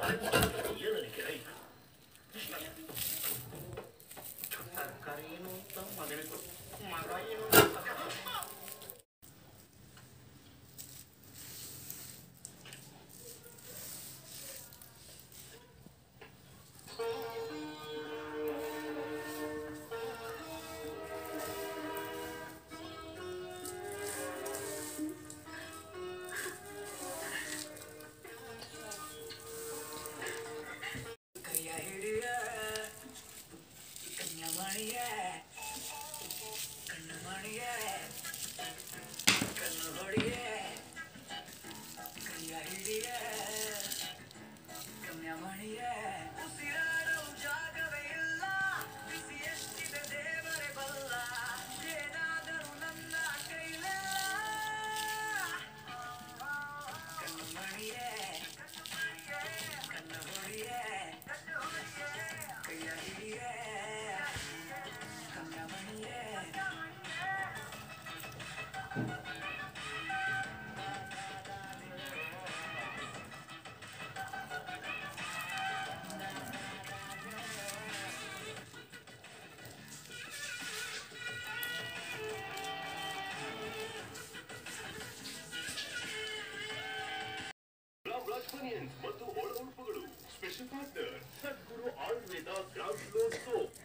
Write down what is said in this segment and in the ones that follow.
ಏನಕ್ಕೆ ರೈತ ತರಕಾರಿ ಏನು ಅಂತ ಮಗನಿಗೆ ಗೊತ್ತು. ಮಗ ಏನು ಅಂತ ಕೈಯ ಹಿಡಿಯ ಕನ್ಯ ಮಣಿಯ ಕಣ್ಣು ಮಣಿಯ ಕಣ್ಣು ಹೊಡಿಯ ಕೈಯ ಹಿಡಿಯ ಕನ್ಯ ಮಣಿಯ ಉಸಿರಾಡೋ ಜಾಗವೇ ಇಲ್ಲ ಬಿಸಿ ಎಷ್ಟಿದೆ ದೇವರೇ ಬಲ್ಲ ಏನಾದರೂ ನನ್ನ ಕೈಲಿಲ್ಲ ಕಣ್ಣು ಮಣಿಯೇ ಕಣ್ಣು ಹೊಡಿಯೇ ಕೈಯ ಹಿಡಿಯೇ ಕಣ್ಣ ಮಣಿಯೇ ಬ್ಲಾಕ್ ಬನಿಯನ್ಸ್ ಮತ್ತು ಒಳ ಉಡುಪುಗಳು special partner Sadguru Ayurveda gram flour soap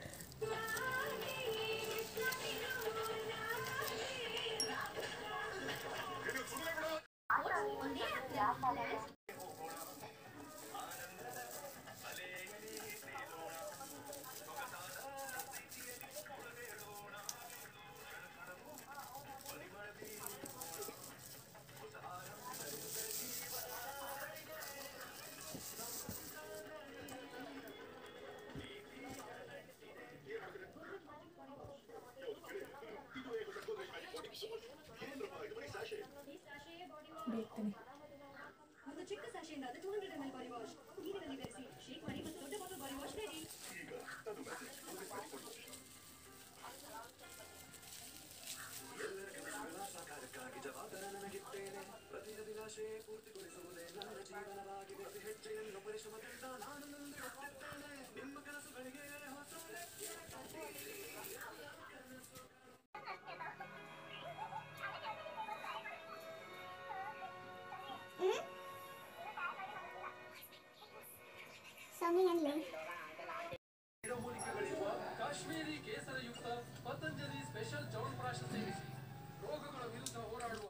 ಬೇಕ್ತೀನಿ ಒಂದು ಚಿಕ್ಕ ಸ್ಯಾಶೆಯಿಂದ ಅದು two hundred M L body wash ನೀರಿನಲ್ಲಿ ಬೆರೆಸಿ ಶೇಕ್ ಮಾಡಿ ಮತ್ತು ದೊಡ್ಡ ಬಾಟಲ್ ಬಾಡಿ ವಾಶ್ ರೆಡಿ ಸಾಕಾರಕ್ಕಾಗಿ ಜವಾಬ್ದಾರ ನನಗಿದ್ದೇನೆ ಪ್ರತಿಯೊಂದು ಆಶೆ ಪೂರ್ತಿಗೊಳಿಸುವುದೇ ನನ್ನ ಜೀವನವಾಗಿದೆ ಹೆಜ್ಜೆಯನ್ನು ಪರಿಶ್ರಮದಿಂದ ನಾನು ಮುಂದೆ ಹೋಗ್ತಿದ್ದೇನೆ